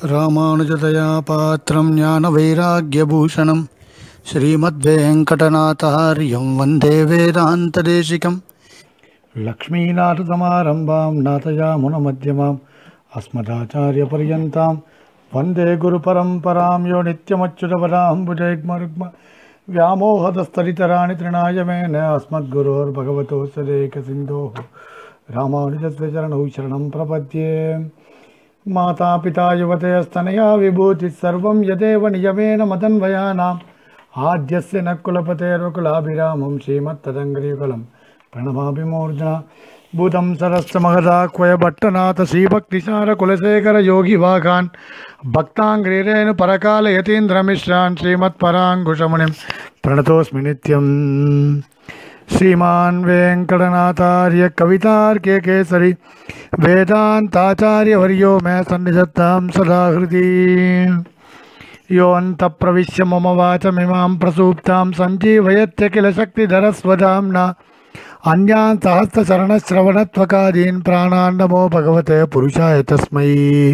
ராமானுஜதயா பாத்திரம் ஞானவைராக்கியபூஷணம் ஸ்ரீமத்வேங்கடநாதாரியம் வந்தே வேதாந்ததேசிகம் லக்ஷ்மீநாதசமாரம்பாம் நாதயாமுனமத்தியமாம் அஸ்மதாச்சாரியபர்யந்தாம் வந்தே குருபரம்பராம் யோ நித்யமச்சுதபதாம்புஜைக்மருக்ம व्यामोहतस्तरितराणि तृणाय मेन अस्मद्गुरोर्भगवतो सदेकसिन्धोः रामानुजस्य चरणौ शरणं प्रपद्ये मातापिता युवतयस्तनया विभूतिः सर्वं यदेव नियमेन मदन्वयानाम् आद्यस्य न कुलपतेर्वकुलाभिरामं श्रीमत्तदङ्ग्रियुगलं प्रणमामि मूर्ध्ना भूतं सरस्य महदाक्वय भट्टनाथ श्रीभक्तिसारकुलशेखर योगिवाघान् भक्ताङ्ग्रीरेणु परकालयतीन्द्रमिश्रान् श्रीमत्पराङ्कुशमुनिं प्रणतोऽस्मि नित्यम् श्रीमान् वेङ्कटनाथार्य कवितार्के केसरि वेदान्ताचार्यवर्यो मे सन्निधत्तां सदा हृदि योऽन्तप्रविश्य मम वाचमिमां प्रसूप्तां सञ्जीवयत्य किल शक्तिधरस्वधाम्ना अन्यान् सहस्रचरणश्रवणत्वकादीन् प्राणान् नमो भगवते पुरुषाय तस्मै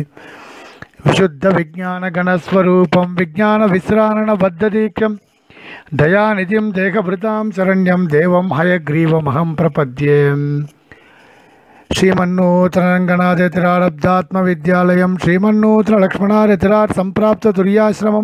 विशुद्धविज्ञानगणस्वरूपं विज्ञानविश्राणबद्धदीक्षं दयानिधिं देहभृतां शरण्यं देवं हयग्रीवमहं प्रपद्ये श्रीमन्नूतनरङ्गनाथतिरारब्धात्मविद्यालयं श्रीमन्नूतनलक्ष्मणारतिराट् सम्प्राप्ततुर्याश्रमं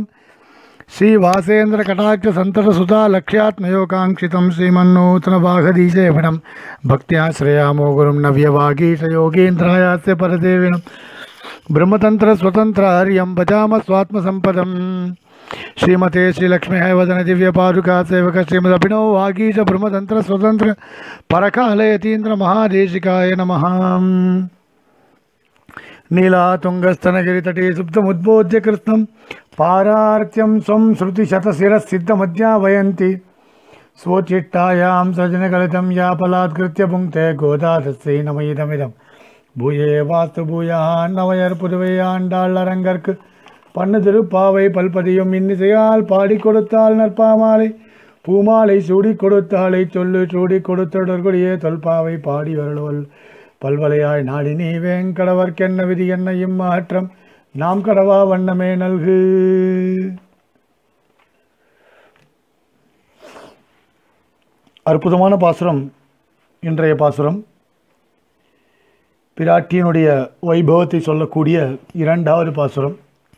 श्रीवासेन्द्रकटाक्षसन्ततसुता लक्ष्यात्मयोकाङ्क्षितं श्रीमन्नूतनवाघदीशेवनं भक्त्या श्रयामो गुरुं नव्यवागीशयोगीन्द्रायास्य परदेविनं ब्रह्मतन्त्रस्वतन्त्रार्यं भजाम स्वात्मसम्पदम् श्रीमते श्रीलक्ष्म्याः वदन दिव्यपादुका सेवक श्रीमदभिनव वागीश ब्रह्मतन्त्रस्वतन्त्र परकालयतीन्द्रमहादेशिकाय नमः नीलातुङ्गस्तनगिरितटे सुप्तमुद्बोध्य कृत्स्नं पारार्त्यं स्वं श्रुतिशतशिरःसिद्धमध्यावयन्ति स्वोच्चिट्टायां सजनगलितं या पलात्कृत्य पुङ्क्ते गोदादस्यै नमयिदमिदं பூயே வாஸ்து பூயான் நவையர் புதுவை ஆண்டாள் அரங்கற்கு பண்ணு திருப்பாவை பல்பதியும் இன்னிசையால் பாடி கொடுத்தாள் நற்பாமாலை பூமாலை சூடி கொடுத்தாளை சொல்லு சூடி கொடுத்தொடர்கொடியே தொல்பாவை பாடி வருளுவல் பல்வலையாய் நாடி நீ வேங்கடவர்க்கென்ன விதி என்ன இம்மாற்றம் நாம் கடவா வண்ணமே நல்கு அற்புதமான பாசுரம் இன்றைய பாசுரம் பிராட்டியினுடைய வைபவத்தை சொல்லக்கூடிய இரண்டாவது பாசுரம்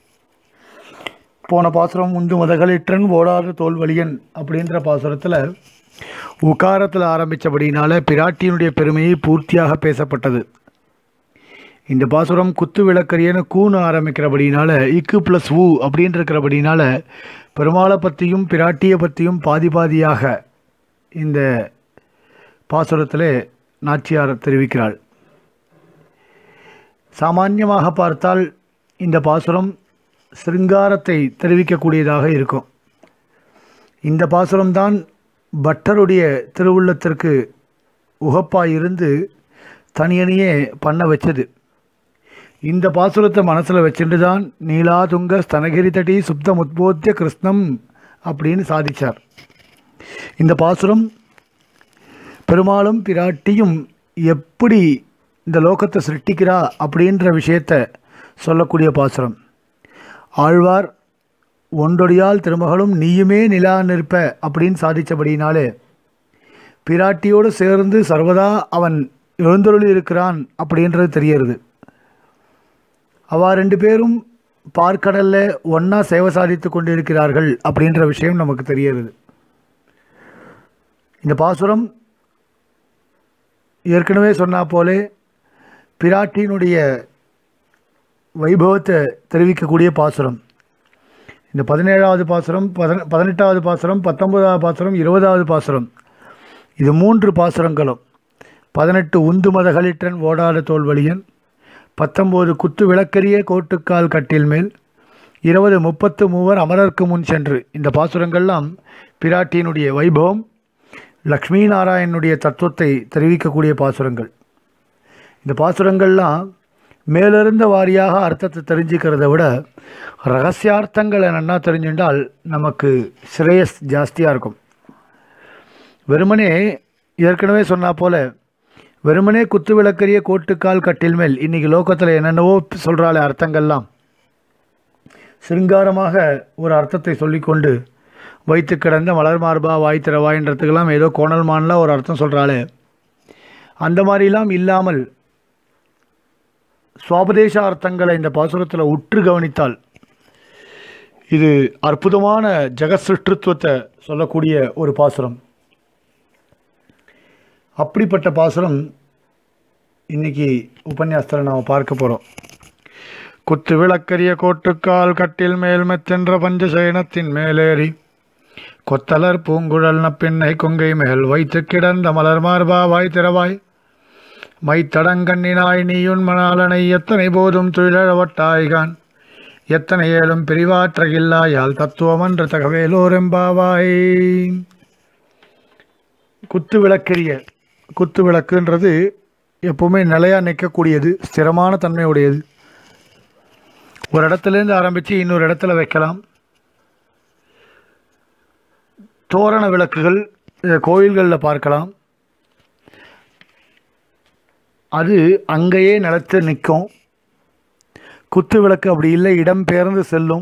போன பாசுரம் உந்து முதகளிற்றன் ஓடாத தோல்வலியன் அப்படின்ற பாசுரத்தில் உகாரத்தில் ஆரம்பித்தபடினால பிராட்டியினுடைய பெருமையை பூர்த்தியாக பேசப்பட்டது இந்த பாசுரம் குத்து விளக்கரியன்னு கூன்னு ஆரம்பிக்கிறபடினால இக்கு ப்ளஸ் ஊ அப்படின்னு இருக்கிறபடினால பெருமாளை பற்றியும் பிராட்டியை பற்றியும் பாதி பாதியாக இந்த பாசுரத்தில் நாச்சியார் தெரிவிக்கிறாள் சாமான்யமாக பார்த்தால் இந்த பாசுரம் சிருங்காரத்தை தெரிவிக்கக்கூடியதாக இருக்கும் இந்த பாசுரம்தான் பட்டருடைய திருவுள்ளத்திற்கு உகப்பாக இருந்து தனியனையே பண்ண வச்சது இந்த பாசுரத்தை மனசில் வச்சுட்டு தான் நீலாதுங்க ஸ்தனகிரி தடி சுப்தம் உத்போத்திய கிருஷ்ணம் அப்படின்னு சாதித்தார் இந்த பாசுரம் பெருமாளும் பிராட்டியும் எப்படி இந்த லோகத்தை சிருஷ்டிக்கிறா அப்படின்ற விஷயத்த சொல்லக்கூடிய பாசுரம் ஆழ்வார் ஒன்றொடியால் திருமகளும் நீயுமே நிலா நிற்ப அப்படின்னு சாதித்தபடினாலே பிராட்டியோடு சேர்ந்து சர்வதா அவன் எழுந்தொருளி இருக்கிறான் அப்படின்றது தெரியறது அவ ரெண்டு பேரும் பார்க்கடலில் ஒன்றா சேவை சாதித்து கொண்டு இருக்கிறார்கள் அப்படின்ற விஷயம் நமக்கு தெரியறது இந்த பாசுரம் ஏற்கனவே சொன்னா போலே பிராட்டியினுடைய வைபவத்தை தெரிவிக்கக்கூடிய பாசுரம் இந்த பதினேழாவது பாசுரம் பதன பதினெட்டாவது பாசுரம் பத்தொன்பதாவது பாசுரம் இருபதாவது பாசுரம் இது மூன்று பாசுரங்களும் பதினெட்டு உந்து மதகளிற்றன் ஓடாத தோல்வழியன் பத்தொம்போது குத்து விளக்கரிய கோட்டுக்கால் கட்டில் மேல் இருபது முப்பத்து மூவர் அமரர்க்கு முன் சென்று இந்த பாசுரங்கள்லாம் பிராட்டியினுடைய வைபவம் லக்ஷ்மி நாராயணனுடைய தத்துவத்தை தெரிவிக்கக்கூடிய பாசுரங்கள் இந்த பாசுரங்கள்லாம் மேலிருந்த வாரியாக அர்த்தத்தை தெரிஞ்சுக்கிறத விட ரகசியார்த்தங்களை நன்னா தெரிஞ்சுட்டால் நமக்கு ஸ்ரேயஸ் ஜாஸ்தியாக இருக்கும் வெறுமனே ஏற்கனவே சொன்னா போல வெறுமனே குத்து விளக்கரிய கோட்டுக்கால் கட்டில் மேல் இன்னைக்கு லோகத்தில் என்னென்னவோ சொல்கிறாளே அர்த்தங்கள்லாம் சிருங்காரமாக ஒரு அர்த்தத்தை சொல்லிக்கொண்டு வைத்து கிடந்த மலர் மார்பா வாய் திறவாயின்றதுக்கெல்லாம் ஏதோ கோணல் மான்லாம் ஒரு அர்த்தம் சொல்கிறாளே அந்த மாதிரிலாம் இல்லாமல் சுவாபதேச அர்த்தங்களை இந்த பாசுரத்தில் உற்று கவனித்தால் இது அற்புதமான ஜெகத் சிருஷ்டித்துவத்தை சொல்லக்கூடிய ஒரு பாசுரம் அப்படிப்பட்ட பாசுரம் இன்னைக்கு உபன்யாசத்தில் நாம் பார்க்க போகிறோம் குத்து விளக்கரிய கோட்டுக்கால் கட்டில் மேல் மெத்தென்ற பஞ்சசயனத்தின் மேலேறி கொத்தலர் பூங்குழல் நப்பின்னை கொங்கை மேல் வைத்து கிடந்த மலர் மார்பா வாய் திறவாய் மைத்தடங்கண்ணினாய் நீயுன் மணாலனை எத்தனை போதும் துயிலழவட்டாய்கான் எத்தனை ஏழும் பிரிவாற்றகில்லாயால் தத்துவமன்ற தகவேலோரெம்பாவாய் குத்து விளக்கெரிய குத்து விளக்குன்றது எப்பவுமே நிலையாக நிற்கக்கூடியது ஸ்திரமான தன்மையுடையது ஒரு இடத்துலேருந்து ஆரம்பித்து இன்னொரு இடத்துல வைக்கலாம் தோரண விளக்குகள் இதை கோயில்களில் பார்க்கலாம் அது அங்கேயே நிலத்து நிற்கும் குத்து விளக்கு அப்படி இல்லை இடம் பெயர்ந்து செல்லும்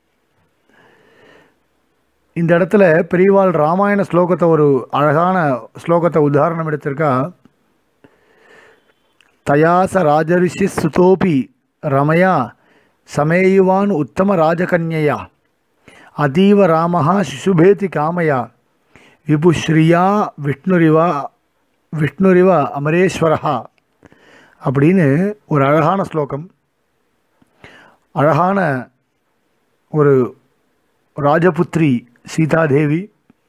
இந்த இடத்துல பெரியவாள் ராமாயண ஸ்லோகத்தை ஒரு அழகான ஸ்லோகத்தை உதாரணம் எடுத்திருக்கா தயாச ராஜரிஷி சுதோபி ரமயா சமேயுவான் உத்தம ராஜகன்யயா அதீவ ராமஹா சிசுபேதி காமயா விபுஸ்ரீயா விஷ்ணுரிவா விஷ்ணுரிவ அமரேஸ்வரஹா அப்படின்னு ஒரு அழகான ஸ்லோகம் அழகான ஒரு ராஜபுத்ரி சீதாதேவி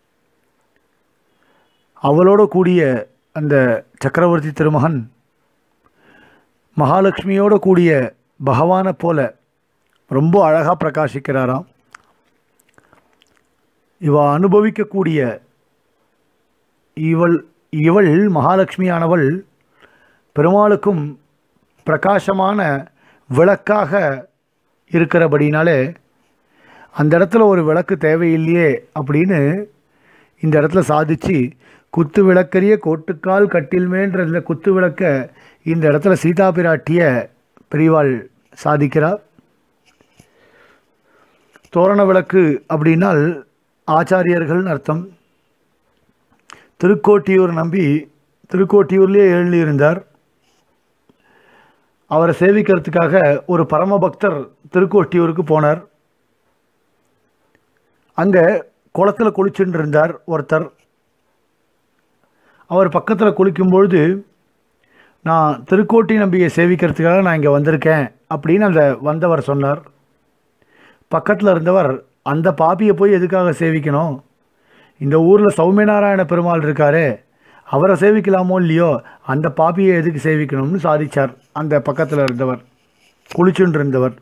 அவளோட கூடிய அந்த சக்கரவர்த்தி திருமகன் மகாலட்சுமியோட கூடிய பகவானை போல ரொம்ப அழகாக பிரகாசிக்கிறாராம் இவ அனுபவிக்கக்கூடிய இவள் இவள் மகாலட்சுமியானவள் பெருமாளுக்கும் பிரகாசமான விளக்காக இருக்கிறபடினாலே அந்த இடத்துல ஒரு விளக்கு தேவையில்லையே அப்படின்னு இந்த இடத்துல சாதிச்சு குத்து விளக்கரிய கோட்டுக்கால் கட்டில்மேன்ற இந்த குத்து விளக்க இந்த இடத்துல சீதா பிராட்டிய பெரியவாள் சாதிக்கிறார் தோரண விளக்கு அப்படின்னால் ஆச்சாரியர்கள்னு அர்த்தம் திருக்கோட்டியூர் நம்பி திருக்கோட்டியூர்லேயே எழுந்திருந்தார் அவரை சேவிக்கிறதுக்காக ஒரு பரமபக்தர் திருக்கோட்டியூருக்கு போனார் அங்கே குளத்தில் குளிச்சுட்டு இருந்தார் ஒருத்தர் அவர் பக்கத்தில் குளிக்கும்பொழுது நான் திருக்கோட்டி நம்பியை சேவிக்கிறதுக்காக நான் இங்கே வந்திருக்கேன் அப்படின்னு அந்த வந்தவர் சொன்னார் பக்கத்தில் இருந்தவர் அந்த பாப்பியை போய் எதுக்காக சேவிக்கணும் இந்த ஊரில் சௌமியநாராயண பெருமாள் இருக்காரே அவரை சேவிக்கலாமோ இல்லையோ அந்த பாப்பியை எதுக்கு சேவிக்கணும்னு சாதிச்சார் அந்த பக்கத்தில் இருந்தவர் குளிச்சுட்டு இருந்தவர்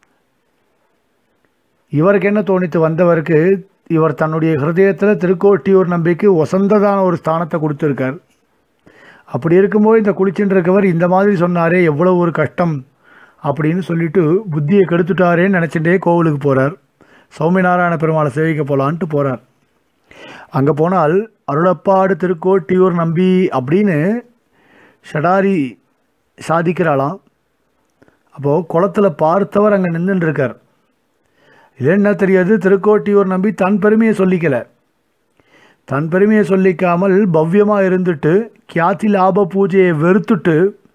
இவருக்கு என்ன தோணித்து வந்தவருக்கு இவர் தன்னுடைய ஹிருதயத்தில் திருக்கோட்டியூர் நம்பிக்கை ஒசந்ததான ஒரு ஸ்தானத்தை கொடுத்துருக்கார் அப்படி இருக்கும்போது இந்த குளிச்சுட்டு இருக்கவர் இந்த மாதிரி சொன்னாரே எவ்வளோ ஒரு கஷ்டம் அப்படின்னு சொல்லிட்டு புத்தியை கெடுத்துட்டாரேன்னு நினச்சிட்டே கோவிலுக்கு போகிறார் சௌமிநாராயண பெருமாளை சேவிக்க போகலான்ட்டு போகிறார் அங்கே போனால் அருளப்பாடு திருக்கோட்டியூர் நம்பி அப்படின்னு ஷடாரி சாதிக்கிறாளாம் அப்போது குளத்தில் பார்த்தவர் அங்கே நின்றுட்டு இருக்கார் இது என்ன தெரியாது திருக்கோட்டியூர் நம்பி தன் பெருமையை சொல்லிக்கல தன் பெருமையை சொல்லிக்காமல் பவ்யமாக இருந்துட்டு கியாத்தி லாப பூஜையை வெறுத்துட்டு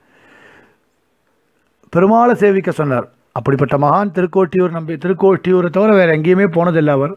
பெருமாளை சேவிக்க சொன்னார் அப்படிப்பட்ட மகான் திருக்கோட்டியூர் நம்பி திருக்கோட்டியூரை தவிர வேறு எங்கேயுமே போனதில்லை அவர்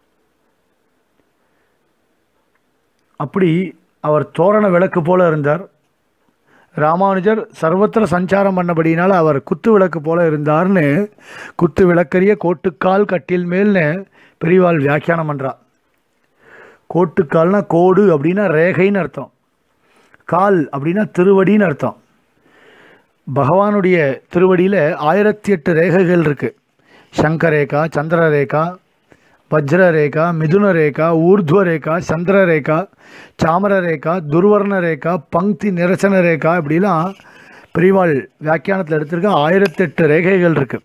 அப்படி அவர் தோரண விளக்கு போல இருந்தார் ராமானுஜர் சர்வத்திர சஞ்சாரம் பண்ணபடினால அவர் குத்து விளக்கு போல இருந்தார்னு குத்து விளக்கரிய கோட்டுக்கால் கட்டில் மேல்னு பெரியவாள் வியாக்கியானம் பண்ணுறா கோட்டுக்கால்னா கோடு அப்படின்னா ரேகைன்னு அர்த்தம் கால் அப்படின்னா திருவடின்னு அர்த்தம் பகவானுடைய திருவடியில் ஆயிரத்தி எட்டு ரேகைகள் இருக்குது சங்கரேகா சந்திரரேகா வஜ்ரரேகா மிதுன ரேகா ஊர்துவ ரேகா சந்திர ரேகா சாமர ரேகா துர்வர்ண ரேகா பங்கி நிரசன ரேகா இப்படிலாம் பெரியவாள் வியாக்கியானத்தில் எடுத்திருக்க ஆயிரத்தெட்டு ரேகைகள் இருக்குது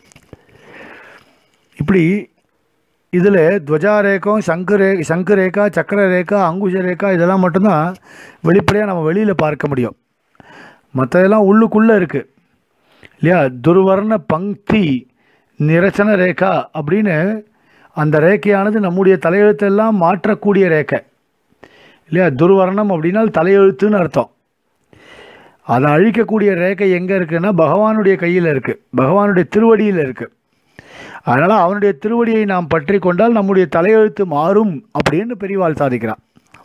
இப்படி இதில் துவஜாரேகம் சங்கு ரே சங்கு ரேகா சக்கர ரேகா அங்குஷ ரேகா இதெல்லாம் மட்டும்தான் வெளிப்படையாக நம்ம வெளியில் பார்க்க முடியும் மற்றதெல்லாம் உள்ளுக்குள்ளே இருக்குது இல்லையா துர்வர்ண பங்கி நிரசன ரேகா அப்படின்னு அந்த ரேகையானது நம்முடைய தலையெழுத்தெல்லாம் மாற்றக்கூடிய ரேகை இல்லையா துர்வர்ணம் அப்படின்னா தலையெழுத்துன்னு அர்த்தம் அதை அழிக்கக்கூடிய ரேகை எங்கே இருக்குன்னா பகவானுடைய கையில் இருக்குது பகவானுடைய திருவடியில் இருக்குது அதனால் அவனுடைய திருவடியை நாம் பற்றி கொண்டால் நம்முடைய தலையெழுத்து மாறும் அப்படின்னு பெரியவாள் சாதிக்கிறான்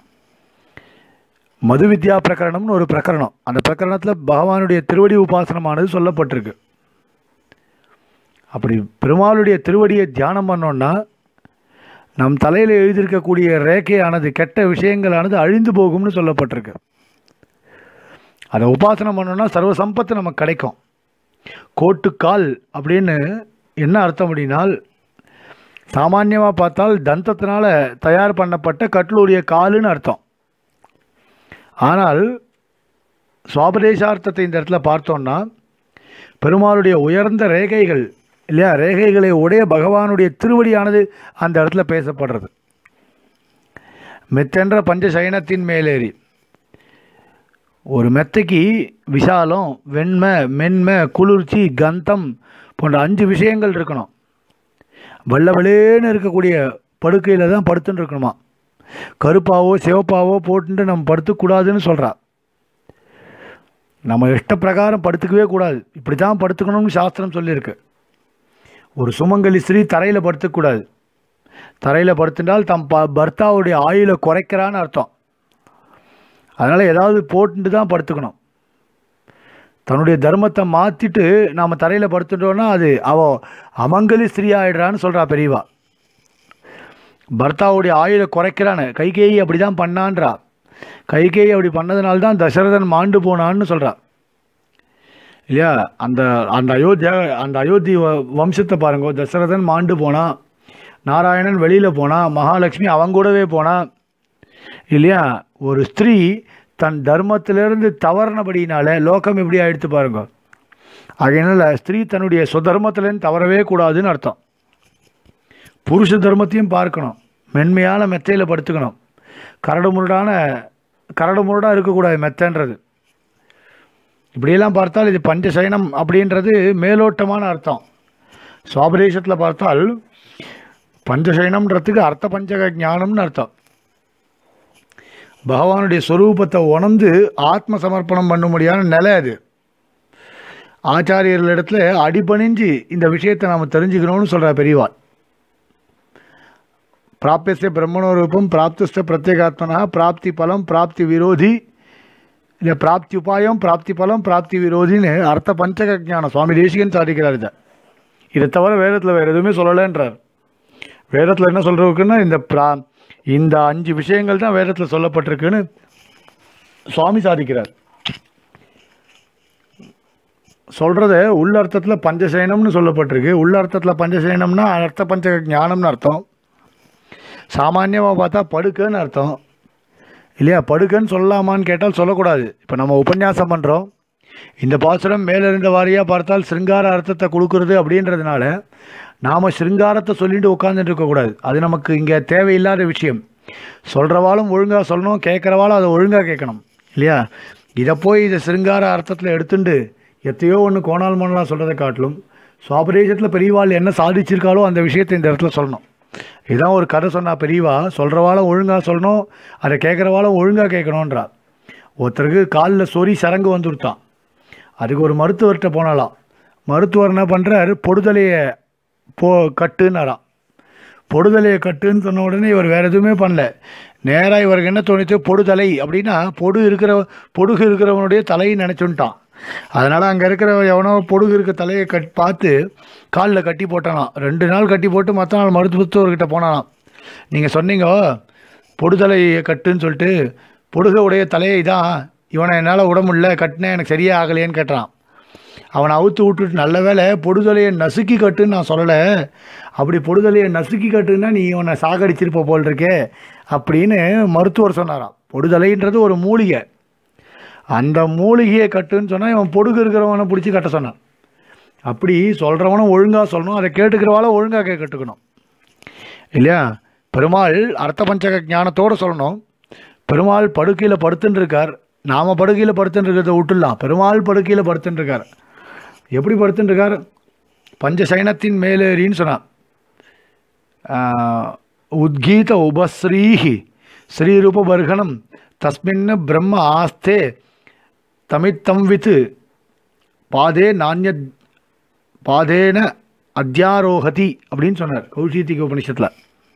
மது வித்யா பிரகரணம்னு ஒரு பிரகரணம் அந்த பிரகரணத்தில் பகவானுடைய திருவடி உபாசனமானது சொல்லப்பட்டிருக்கு அப்படி பெருமாளுடைய திருவடியை தியானம் பண்ணோன்னா நம் தலையில் எழுதியிருக்கக்கூடிய ரேகையானது கெட்ட விஷயங்களானது அழிந்து போகும்னு சொல்லப்பட்டிருக்கு அதை உபாசனம் பண்ணோன்னா சர்வ சம்பத்து நமக்கு கிடைக்கும் கோட்டுக்கால் அப்படின்னு என்ன அர்த்தம் அப்படின்னால் சாமான்யமாக பார்த்தால் தந்தத்தினால தயார் பண்ணப்பட்ட கட்லுடைய காலுன்னு அர்த்தம் ஆனால் சுவாபதேசார்த்தத்தை இந்த இடத்துல பார்த்தோம்னா பெருமாளுடைய உயர்ந்த ரேகைகள் இல்லையா ரேகைகளை உடைய பகவானுடைய திருவடியானது அந்த இடத்துல பேசப்படுறது மெத்தென்ற பஞ்சசயனத்தின் மேலேறி ஒரு மெத்தைக்கு விஷாலம் வெண்மை மென்மை குளிர்ச்சி கந்தம் போன்ற அஞ்சு விஷயங்கள் இருக்கணும் வெள்ள வெளேன்னு இருக்கக்கூடிய படுக்கையில் தான் படுத்துன்னு இருக்கணுமா கருப்பாவோ சிவப்பாவோ போட்டுட்டு நம்ம படுத்துக்கூடாதுன்னு சொல்கிறா நம்ம இஷ்ட பிரகாரம் படுத்துக்கவே கூடாது இப்படி தான் படுத்துக்கணும்னு சாஸ்திரம் சொல்லியிருக்கு ஒரு சுமங்கலி ஸ்ரீ தரையில் படுத்துக்கூடாது தரையில் படுத்துட்டால் தம் ப பர்த்தாவுடைய ஆயுளை குறைக்கிறான்னு அர்த்தம் அதனால் ஏதாவது போட்டுட்டு தான் படுத்துக்கணும் தன்னுடைய தர்மத்தை மாற்றிட்டு நாம் தரையில் படுத்துட்டோன்னா அது அவ அமங்கலி ஸ்திரீ ஆயிடுறான்னு சொல்கிறா பெரியவா பர்த்தாவுடைய ஆயுளை குறைக்கிறான்னு கைகேயி அப்படி தான் பண்ணான்றா கைகேயி அப்படி பண்ணதுனால தான் தசரதன் மாண்டு போனான்னு சொல்கிறா இல்லையா அந்த அந்த அயோத்தியா அந்த அயோத்தி வ- வம்சத்தை பாருங்க தசரதன் மாண்டு போனான் நாராயணன் வெளியில் போனான் மகாலட்சுமி அவங்க கூடவே போனா இல்லையா ஒரு ஸ்திரீ தன் தர்மத்திலிருந்து தவறினபடினால லோகம் எப்படி ஆயிடுத்து பாருங்க அதனால ஸ்திரீ தன்னுடைய சுதர்மத்திலேருந்து தவறவே கூடாதுன்னு அர்த்தம் புருஷ தர்மத்தையும் பார்க்கணும் மென்மையான மெத்தையில் படுத்துக்கணும் கரடு முரடான கரடு முரடாக இருக்கக்கூடாது மெத்தைன்றது இப்படியெல்லாம் பார்த்தால் இது பஞ்சசயனம் அப்படின்றது மேலோட்டமான அர்த்தம் சுவாபதேசத்தில் பார்த்தால் பஞ்சசயனம்ன்றதுக்கு அர்த்த பஞ்சக ஞானம்னு அர்த்தம் பகவானுடைய ஸ்வரூபத்தை உணர்ந்து ஆத்ம சமர்ப்பணம் பண்ணும்படியான நிலை அது ஆச்சாரியர்களிடத்துல அடிபணிஞ்சு இந்த விஷயத்தை நாம் தெரிஞ்சுக்கணும்னு சொல்கிற பெரியவாள் பிராபியஸ்ய பிரம்மணோரூபம் பிராப்திஸ்த பிரத்யேகாத்மனா பிராப்தி பலம் பிராப்தி விரோதி இல்லை பிராப்தி உபாயம் பிராப்தி பலம் பிராப்தி விரோதின்னு அர்த்த பஞ்சக ஞானம் சுவாமி தேசிகன் சாதிக்கிறார் இதை இதை தவிர வேதத்தில் வேறு எதுவுமே சொல்லலைன்றார் வேதத்தில் என்ன சொல்கிறதுக்குன்னா இந்த பிரா இந்த அஞ்சு விஷயங்கள் தான் வேதத்தில் சொல்லப்பட்டிருக்குன்னு சுவாமி சாதிக்கிறார் சொல்கிறத உள்ளர்த்தத்தில் பஞ்சசயனம்னு சொல்லப்பட்டிருக்கு உள்ளர்த்தத்தில் பஞ்சசயனம்னா அர்த்த பஞ்ச ஞானம்னு அர்த்தம் சாமானியமாக பார்த்தா படுக்கைன்னு அர்த்தம் இல்லையா படுக்கைன்னு சொல்லலாமான்னு கேட்டால் சொல்லக்கூடாது இப்போ நம்ம உபன்யாசம் பண்ணுறோம் இந்த பாசுரம் மேலிருந்த வாரியாக பார்த்தால் சிருங்கார அர்த்தத்தை கொடுக்கறது அப்படின்றதுனால நாம் சிருங்காரத்தை சொல்லிட்டு உட்காந்துட்டு இருக்கக்கூடாது அது நமக்கு இங்கே தேவையில்லாத விஷயம் சொல்கிறவாளும் ஒழுங்காக சொல்லணும் கேட்குறவாளும் அதை ஒழுங்காக கேட்கணும் இல்லையா இதை போய் இதை சிருங்கார அர்த்தத்தில் எடுத்துண்டு எத்தையோ ஒன்று கோணால் மோனலாம் சொல்கிறதை காட்டிலும் சுவாபதேசத்தில் பெரியவாள் என்ன சாதிச்சிருக்காளோ அந்த விஷயத்தை இந்த இடத்துல சொல்லணும் இதான் ஒரு கதை சொன்னா பெரியவா சொல்கிறவாளும் ஒழுங்காக சொல்லணும் அதை கேட்குறவாளும் ஒழுங்காக கேட்கணுன்றா ஒருத்தருக்கு காலில் சொறி சரங்கு வந்துருத்தான் அதுக்கு ஒரு மருத்துவர்கிட்ட போனாலாம் மருத்துவர் என்ன பண்ணுறாரு பொடுதலையை போ கட்டுன்னாராம் பொடுதலையை கட்டுன்னு சொன்ன உடனே இவர் வேறு எதுவுமே பண்ணல நேராக இவருக்கு என்ன தோணுச்சு பொடுதலை அப்படின்னா பொடு இருக்கிற பொடுகு இருக்கிறவனுடைய தலையை நினச்சுட்டான் அதனால் அங்கே இருக்கிற எவனோ பொடுகு இருக்க தலையை கட் பார்த்து காலில் கட்டி போட்டானாம் ரெண்டு நாள் கட்டி போட்டு மற்ற நாள் மருத்துவர்கிட்ட போனானாம் நீங்கள் சொன்னீங்க பொடுதலையை கட்டுன்னு சொல்லிட்டு பொடுக உடைய தலையை தான் இவனை என்னால் விட முடியல கட்டினேன் எனக்கு சரியே ஆகலையேன்னு கேட்டான் அவனை அவுத்து விட்டுட்டு நல்ல வேளை பொடுதலையை நசுக்கி கட்டுன்னு நான் சொல்லலை அப்படி பொடுதலையை நசுக்கி கட்டுன்னா நீ இவனை சாகடிச்சிருப்ப போல் இருக்கே அப்படின்னு மருத்துவர் சொன்னாராம் பொடுதலைன்றது ஒரு மூலிகை அந்த மூலிகையை கட்டுன்னு சொன்னால் இவன் பொடுகு இருக்கிறவனை பிடிச்சி கட்ட சொன்னான் அப்படி சொல்கிறவனும் ஒழுங்காக சொல்லணும் அதை கேட்டுக்கிறவால ஒழுங்காக கே கட்டுக்கணும் இல்லையா பெருமாள் அர்த்த பஞ்சக ஞானத்தோடு சொல்லணும் பெருமாள் படுக்கையில் படுத்துன்னு இருக்கார் நாம் படுக்கையில் படுத்துன்னு இருக்கிறத விட்டுடலாம் பெருமாள் படுக்கையில் படுத்துன்னு இருக்கார் எப்படி படுத்துன்னு இருக்கார் பஞ்சசைனத்தின் மேலேறின்னு சொன்னான் ஆஹ், உத்கீத உபஸ்ரீஹி ஸ்ரீரூபபர்கணம் தஸ்மின் பிரம்ம ஆஸ்தே தமித்தம்வித் பாதே நானிய பாதேன அத்தியாரோகதி அப்படின்னு சொன்னார் கௌஷித்திக உபனிஷத்தில்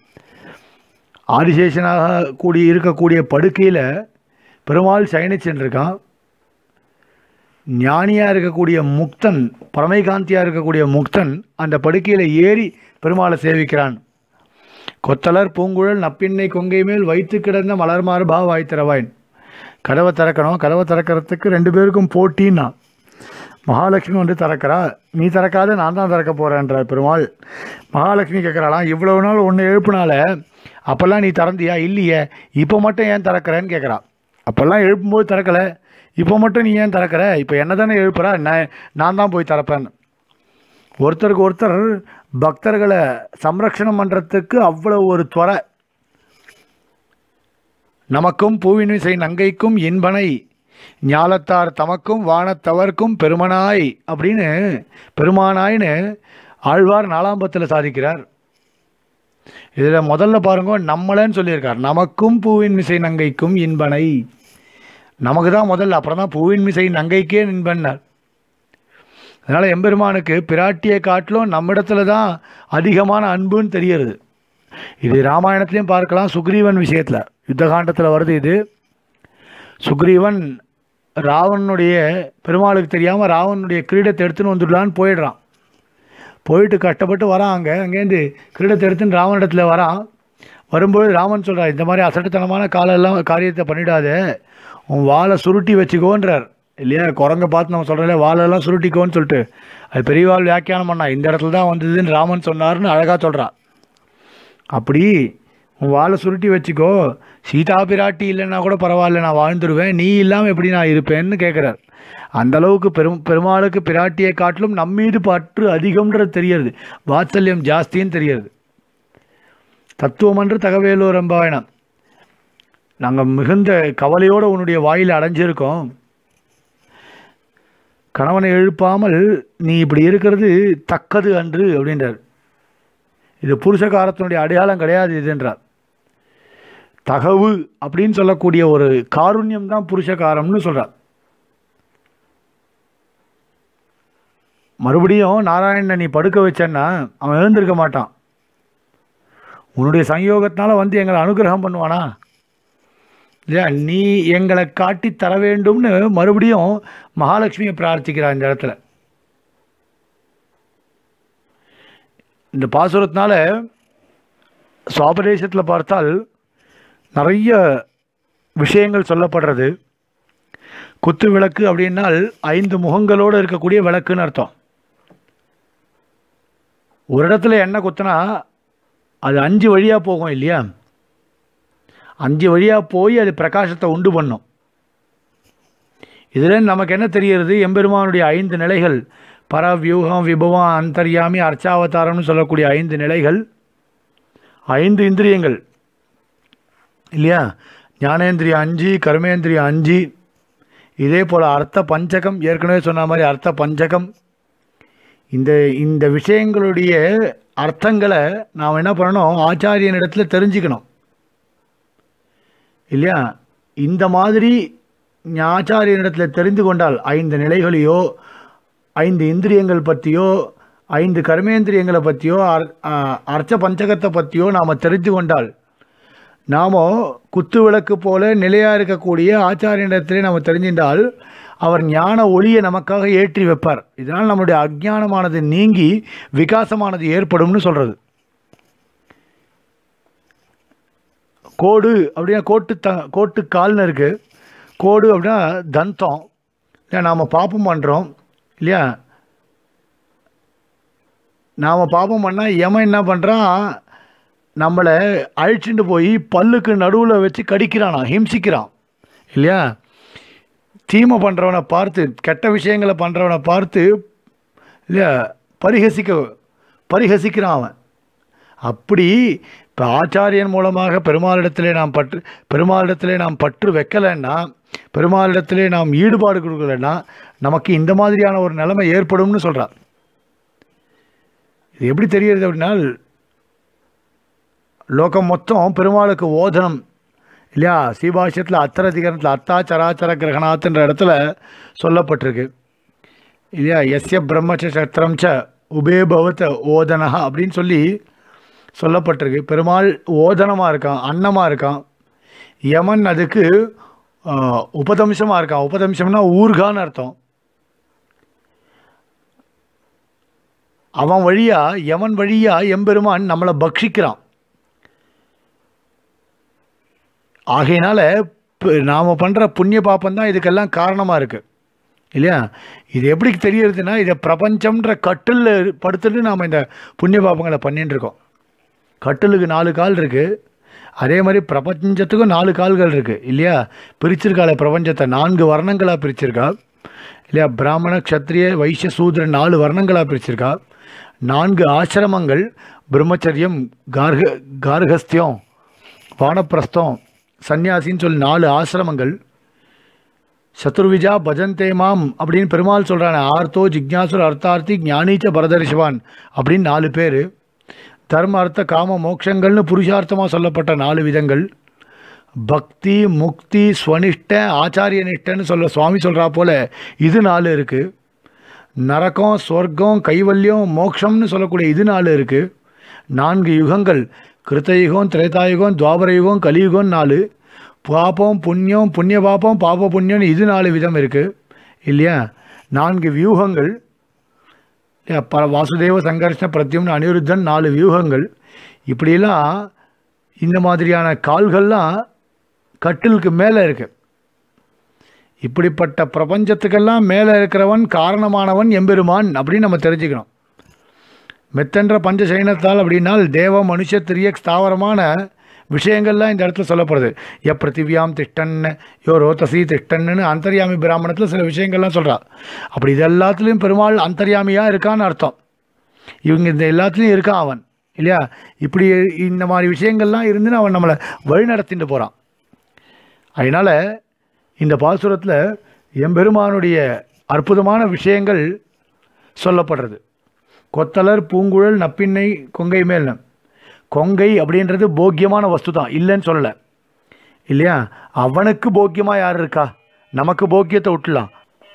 ஆதிசேஷனாக கூடி இருக்கக்கூடிய படுக்கையில் பெருமாள் சயனிச்சுருக்கான் ஞானியாக இருக்கக்கூடிய முக்தன் பரமைகாந்தியாக இருக்கக்கூடிய முக்தன் அந்த படுக்கையில் ஏறி பெருமாளை சேவிக்கிறான் கொத்தலர் பூங்குழல் நப்பின்னை கொங்கை மேல் வைத்து கிடந்த மலர்மாறு பா வாய் திறவாயின் கதவை திறக்கணும் கதவை திறக்கிறதுக்கு ரெண்டு பேருக்கும் போட்டின்னா மகாலட்சுமி வந்து திறக்கிறா நீ திறக்காத நான் தான் திறக்க போகிறேன்றார் பெருமாள் மகாலட்சுமி கேட்குறாளாம் இவ்வளவு நாள் ஒன்று எழுப்புனால அப்போல்லாம் நீ திறந்தியா இல்லையே இப்போ மட்டும் ஏன் திறக்கிறேன்னு கேட்குறா அப்போல்லாம் எழுப்பும்போது திறக்கலை இப்போ மட்டும் நீ ஏன் திறக்கிற இப்போ என்ன தானே எழுப்புறா நான் நான் தான் போய் திறப்பேன் ஒருத்தருக்கு ஒருத்தர் பக்தர்களை சம்ரக்ஷணம் பண்ணுறதுக்கு அவ்வளோ ஒரு துறை நமக்கும் பூவினிசை நங்கைக்கும் இன்பனை ஞாலத்தார் தமக்கும் வானத்தவர்க்கும் பெருமனாய் அப்படின்னு பெருமானாய்னு ஆழ்வார் நாலாம்பத்தில் சாதிக்கிறார் இதில் முதல்ல பாருங்க நம்மளன்னு சொல்லியிருக்கார் நமக்கும் பூவின் மிசை நங்கைக்கும் இன்பனை நமக்கு தான் முதல்ல அப்புறம் தான் பூவின் மிசை நங்கைக்கே இன்பன்னார் அதனால் எம்பெருமானுக்கு பிராட்டியை காட்டிலும் நம்மிடத்துல தான் அதிகமான அன்புன்னு தெரியறது இது ராமாயணத்துலேயும் பார்க்கலாம் சுக்ரீவன் விஷயத்தில் யுத்தகாண்டத்தில் வருது இது சுக்ரீவன் ராவணனுடைய பெருமாளுக்கு தெரியாமல் ராவணனுடைய கிரீடத்தை எடுத்துன்னு வந்துடலான்னு போயிடுறான் போயிட்டு கஷ்டப்பட்டு வரான் அங்கே அங்கேருந்து கிரீடத்தை எடுத்துன்னு ராவனிடத்தில் வரான் வரும்போது ராமன் சொல்கிறார் இந்த மாதிரி அசட்டுத்தனமான காலெல்லாம் காரியத்தை பண்ணிடாத உன் வாளை சுருட்டி வச்சுக்கோன்றார் இல்லையா குரங்க பார்த்து நம்ம சொல்கிறோம்ல வாழெல்லாம் சுருட்டிக்கோன்னு சொல்லிட்டு அது பெரியவாள் வியாக்கியானம் பண்ணா இந்த இடத்துல தான் வந்ததுன்னு ராமன் சொன்னார்னு அழகாக சொல்கிறான் அப்படி உன் வாழை சுருட்டி வச்சுக்கோ சீதா பிராட்டி இல்லைன்னா கூட பரவாயில்ல நான் வாழ்ந்துருவேன் நீ இல்லாமல் எப்படி நான் இருப்பேன்னு கேட்குறார் அந்த அளவுக்கு பெரும் பெருமாளுக்கு பிராட்டியை காட்டிலும் நம்மீது பற்று அதிகம்ன்றது தெரியறது வாத்சல்யம் ஜாஸ்தின்னு தெரியறது தத்துவமன்று தகவேலூர் ரம்பாயணம் நாங்கள் மிகுந்த கவலையோடு உன்னுடைய வாயில் அடைஞ்சிருக்கோம் கணவனை எழுப்பாமல் நீ இப்படி இருக்கிறது தக்கது அன்று அப்படின்றார் இது புருஷகாரத்தினுடைய அடையாளம் கிடையாது இதுன்றார் தகவு அப்படின்னு சொல்லக்கூடிய ஒரு காருண்யம் தான் புருஷகாரம்னு சொல்கிறார் மறுபடியும் நாராயணனை நீ படுக்க வச்சேன்னா அவன் எழுந்திருக்க மாட்டான் உன்னுடைய சங்கயோகத்தினால வந்து எங்களை அனுகிரகம் பண்ணுவானா இல்லையா நீ எங்களை காட்டி தர வேண்டும்னு மறுபடியும் மகாலட்சுமியை பிரார்த்திக்கிறான் இந்த இடத்துல இந்த பாசுரத்தினால சுவாபதேசத்தில் பார்த்தால் நிறைய விஷயங்கள் சொல்லப்படுறது குத்து விளக்கு அப்படின்னால் ஐந்து முகங்களோடு இருக்கக்கூடிய விளக்குன்னு அர்த்தம் ஒரு இடத்துல எண்ணெய் குத்துனா அது அஞ்சு வழியாக போகும் இல்லையா அஞ்சு வழியாக போய் அது பிரகாசத்தை உண்டு பண்ணும் இதில் நமக்கு என்ன தெரிகிறது எம்பெருமானுடைய ஐந்து நிலைகள் பரவியூகம் விபவம் அந்தர்யாமி அர்ச்சாவதாரம்னு சொல்லக்கூடிய ஐந்து நிலைகள் ஐந்து இந்திரியங்கள் இல்லையா ஞானேந்திரியம் அஞ்சு கர்மேந்திரியம் அஞ்சு இதே போல் அர்த்த பஞ்சகம் ஏற்கனவே சொன்ன மாதிரி அர்த்த பஞ்சகம் இந்த இந்த விஷயங்களுடைய அர்த்தங்களை நாம் என்ன பண்ணணும் ஆச்சாரியனிடத்தில் தெரிஞ்சுக்கணும் இல்லையா இந்த மாதிரி ஆச்சாரியனிடத்தில் தெரிந்து கொண்டால் ஐந்து நிலைகளையோ ஐந்து இந்திரியங்கள் பற்றியோ ஐந்து கர்மேந்திரியங்களை பற்றியோ அர் அ- அர்ச்ச பஞ்சகத்தை பற்றியோ நாம் தெரிந்து கொண்டால் நாம் குத்து விளக்கு போல நிலையாக இருக்கக்கூடிய ஆச்சாரியனிடத்திலே நாம் தெரிஞ்சின்றால் அவர் ஞான ஒளியை நமக்காக ஏற்றி வைப்பார் இதனால் நம்முடைய அஜ்ஞானமானது நீங்கி விகாசமானது ஏற்படும்னு சொல்கிறது கோடு அப்படின்னா கோட்டு த கோட்டு கால்னு இருக்குது கோடு அப்படின்னா தந்தம் இல்லை நாம் பாப்பம் பண்ணுறோம் இல்லையா நாம் பாப்பம் பண்ணால் எவன் என்ன பண்ணுறான் நம்மளை அழிச்சுட்டு போய் பல்லுக்கு நடுவில் வச்சு கடிக்கிறானா ஹிம்சிக்கிறான் இல்லையா தீமை பண்ணுறவனை பார்த்து கெட்ட விஷயங்களை பண்ணுறவனை பார்த்து இல்லையா பரிகசிக்க பரிகசிக்கிறான் அவன் அப்படி இப்போ ஆச்சாரியன் மூலமாக பெருமாளிடத்திலே நாம் பற்று பெருமாளிடத்திலே நாம் பற்று வைக்கலைன்னா பெருமாளிடத்திலே நாம் ஈடுபாடு கொடுக்கலைன்னா நமக்கு இந்த மாதிரியான ஒரு நிலைமை ஏற்படும்னு சொல்கிறார் இது எப்படி தெரிகிறது அப்படின்னா லோகம் மொத்தம் பெருமாளுக்கு ஓதனம் இல்லையா சீபாஷ்யத்தில் அத்தரதிகரணத்தில் அத்தா சராச்சர கிரகணாத்துன்ற இடத்துல சொல்லப்பட்டிருக்கு இல்லையா எஸ்ய பிரம்மச்ச சத்திரம் ச உபே பவத்த ஓதனா அப்படின்னு சொல்லி சொல்லப்பட்டிருக்கு பெருமாள் ஓதனமாக இருக்கான் அன்னமாக இருக்கான் யமன் அதுக்கு உபதம்சமாக இருக்கான் உபதம்சம்னா ஊர்கான்னு அர்த்தம் அவன் வழியா யமன் வழியா எம்பெருமான் நம்மளை பக்ஷிக்கிறான் ஆகையினால நாம் பண்ணுற புண்ணிய பாப்பம் தான் இதுக்கெல்லாம் காரணமாக இருக்குது இல்லையா இது எப்படி தெரியறதுன்னா இதை பிரபஞ்சம்ன்ற கட்டில் படுத்துட்டு நாம் இந்த புண்ணிய பாப்பங்களை பண்ணிட்டு இருக்கோம் கட்டிலுக்கு நாலு கால் இருக்குது அதே மாதிரி பிரபஞ்சத்துக்கும் நாலு கால்கள் இருக்குது இல்லையா பிரிச்சிருக்காளே பிரபஞ்சத்தை நான்கு வர்ணங்களாக பிரிச்சிருக்கா இல்லையா பிராமண க்ஷத்ரிய வைசிய சூத்ர நாலு வர்ணங்களாக பிரிச்சிருக்கா நான்கு ஆசிரமங்கள் பிரம்மச்சரியம் கார்க கார்கஸ்தியம் வானப்பிரஸ்தம் சந்நியாசின்னு சொல்லி நாலு ஆசிரமங்கள் சத்துர்விஜா பஜந்தே மாம் அப்படின்னு பெருமாள் சொல்கிறானே ஆர்த்தோ ஜிக்ஞாசுர் அர்த்தார்த்தி ஞானீச்ச பரதரிஷவான் அப்படின்னு நாலு பேர் தர்ம அர்த்த காம மோட்சங்கள்னு புருஷார்த்தமாக சொல்லப்பட்ட நாலு விதங்கள் பக்தி முக்தி ஸ்வனிஷ்ட ஆச்சாரிய நிஷ்டன்னு சொல்ல சுவாமி சொல்கிறா போல இது நாலு இருக்குது நரகம் சொர்க்கம் கைவல்யம் மோக்ஷம்னு சொல்லக்கூடிய இது நாலு இருக்குது நான்கு யுகங்கள் கிருத்தயுகம் திரேதாயுகம் துவாபர யுகம் கலியுகம் நாலு பாப்பம் புண்ணியம் புண்ணிய பாப்பம் பாப புண்ணியம்னு இது நாலு விதம் இருக்குது இல்லையா நான்கு வியூகங்கள் இல்லையா ப வாசுதேவ சங்கர்ஷண பிரத்யும்னு அனிருத்தன் நாலு வியூகங்கள் இப்படியெல்லாம் இந்த மாதிரியான கால்கள்லாம் கட்டிலுக்கு மேலே இருக்குது இப்படிப்பட்ட பிரபஞ்சத்துக்கெல்லாம் மேலே இருக்கிறவன் காரணமானவன் எம்பெருமான் அப்படின்னு நம்ம தெரிஞ்சுக்கணும் மெத்தென்ற பஞ்சசைனத்தால் அப்படின்னால் தேவ மனுஷ திரிய ஸ்தாவரமான விஷயங்கள்லாம் இந்த இடத்துல சொல்லப்படுது எ பிருத்திவியாம் திஷ்டன் யோ ரோத்தசி திஷ்டன்னு அந்தர்யாமி பிராமணத்தில் சில விஷயங்கள்லாம் சொல்கிறா அப்படி இது எல்லாத்துலேயும் பெருமாள் அந்தர்யாமியாக இருக்கான்னு அர்த்தம் இவங்க இந்த எல்லாத்துலேயும் இருக்கான் அவன் இல்லையா இப்படி இந்த மாதிரி விஷயங்கள்லாம் இருந்துன்னு அவன் நம்மளை வழி நடத்திட்டு போகிறான் அதனால் இந்த பாசுரத்தில் எம்பெருமானுடைய அற்புதமான விஷயங்கள் சொல்லப்படுறது கொத்தலர் பூங்குழல் நப்பின்னை கொங்கை மேல் கொங்கை அப்படின்றது போக்கியமான வஸ்து தான் இல்லைன்னு சொல்லலை இல்லையா அவனுக்கு போக்கியமாக யார் இருக்கா நமக்கு போக்கியத்தை விட்டுலாம்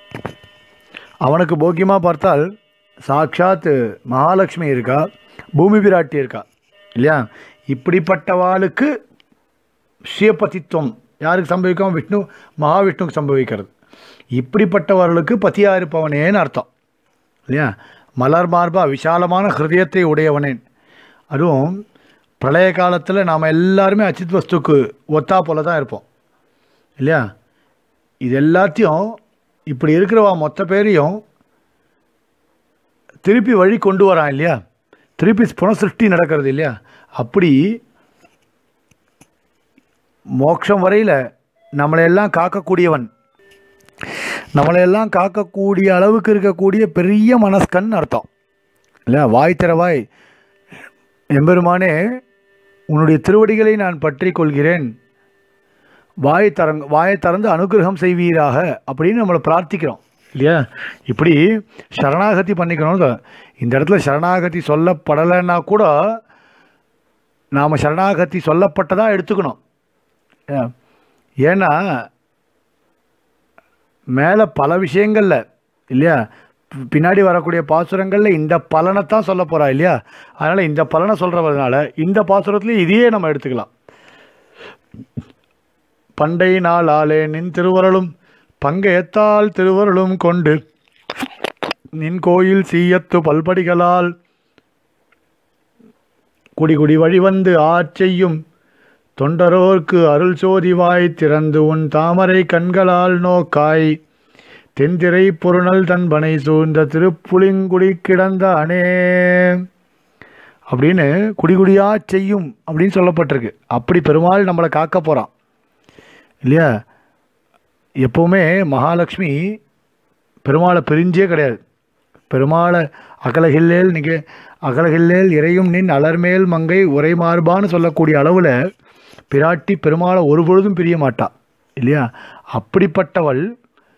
அவனுக்கு போக்கியமாக பார்த்தால் சாட்சாத் மகாலட்சுமி இருக்கா பூமி பிராட்டி இருக்கா இல்லையா இப்படிப்பட்டவாளுக்கு சுயபதித்துவம் யாருக்கு சம்பவிக்கும் விஷ்ணு மகாவிஷ்ணுக்கு சம்பவிக்கிறது இப்படிப்பட்டவர்களுக்கு பதியாக இருப்பவனேன்னு அர்த்தம் இல்லையா மலர் மார்பா விசாலமான ஹிருதயத்தை உடையவனேன் அதுவும் பிரளய காலத்தில் நாம் எல்லாருமே அச்சித் வஸ்துக்கு ஒத்தா போல தான் இருப்போம் இல்லையா இது எல்லாத்தையும் இப்படி இருக்கிறவா மொத்த பேரையும் திருப்பி வழி கொண்டு வரான் இல்லையா திருப்பி புனசிருஷ்டி நடக்கிறது இல்லையா அப்படி மோட்சம் வரையில் நம்மளையெல்லாம் காக்கக்கூடியவன் நம்மளையெல்லாம் காக்கக்கூடிய அளவுக்கு இருக்கக்கூடிய பெரிய மனஸ்கன் அர்த்தம் இல்லை வாய் திறவாய் எம்பெருமானே உன்னுடைய திருவடிகளை நான் பற்றி கொள்கிறேன் வாய் தரங் வாயை திறந்து அனுகிரகம் செய்வீராக அப்படின்னு நம்மளை பிரார்த்திக்கிறோம் இல்லையா இப்படி சரணாகதி பண்ணிக்கணும் இந்த இடத்துல சரணாகதி சொல்லப்படலைன்னா கூட நாம் சரணாகதி சொல்லப்பட்டதாக எடுத்துக்கணும் ஏன்னா மேலே பல விஷயங்களில் இல்லையா பின்னாடி வரக்கூடிய பாசுரங்களில் இந்த பலனை தான் சொல்ல போகிறா இல்லையா அதனால் இந்த பலனை சொல்கிறதுனால இந்த பாசுரத்துலேயும் இதையே நம்ம எடுத்துக்கலாம் பண்டை நாள் ஆளே நின் திருவருளும் பங்கையத்தால் திருவருளும் கொண்டு நின் கோயில் சீயத்து பல்படிகளால் குடி குடி வழிவந்து ஆட்செய்யும் தொண்டரோர்க்கு அருள் சோதிவாய் திறந்து உன் தாமரை கண்களால் நோக்காய் தென்திரை பொருணல் தன்பனை சூழ்ந்த திருப்புலிங்குடி கிடந்த அணே அப்படின்னு குடிகுடியா செய்யும் அப்படின்னு சொல்லப்பட்டிருக்கு அப்படி பெருமாள் நம்மளை காக்க போகிறான் இல்லையா எப்போவுமே மகாலட்சுமி பெருமாளை பிரிஞ்சே கிடையாது பெருமாளை அகலகில்லேல் நிக அகலகில்லேல் இறையும் நின் அலர்மேல் மங்கை உரை மார்பான்னு சொல்லக்கூடிய அளவில் பிராட்டி பெருமாளை ஒரு பொழுதும் பிரிய மாட்டா இல்லையா அப்படிப்பட்டவள்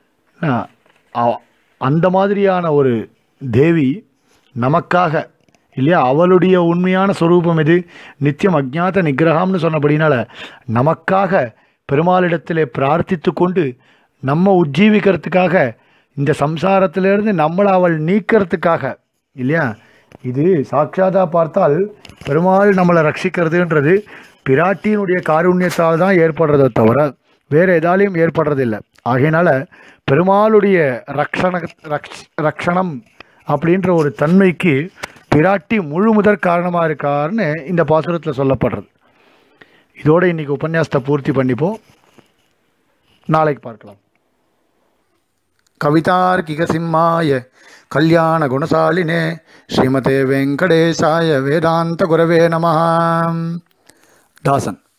அந்த மாதிரியான ஒரு தேவி நமக்காக இல்லையா அவளுடைய உண்மையான சொரூபம் எது நித்தியம் அஜ்ஞாத நிகிரகம்னு சொன்னபடினால நமக்காக பெருமாளிடத்திலே பிரார்த்தித்து கொண்டு நம்ம உஜ்ஜீவிக்கிறதுக்காக இந்த சம்சாரத்திலிருந்து நம்மளை அவள் நீக்கிறதுக்காக இல்லையா இது சாட்சாதா பார்த்தால் பெருமாள் நம்மளை ரட்சிக்கிறதுன்றது பிராட்டியினுடைய காருண்யத்தால் தான் ஏற்படுறதை தவிர வேறு எதாலையும் ஏற்படுறதில்லை ஆகையினால பெருமாளுடைய ரக்ஷண ரக்ஷ் ரக்ஷணம் அப்படின்ற ஒரு தன்மைக்கு பிராட்டி முழு முதற் காரணமாக இருக்காருன்னு இந்த பாசுரத்தில் சொல்லப்படுறது இதோட இன்னைக்கு உபன்யாசத்தை பூர்த்தி பண்ணிப்போம் நாளைக்கு பார்க்கலாம் கவிதார்க்கிக சிம்மாய கல்யாண குணசாலினே ஸ்ரீமதே வெங்கடேசாய வேதாந்த குரவே நம தாசன்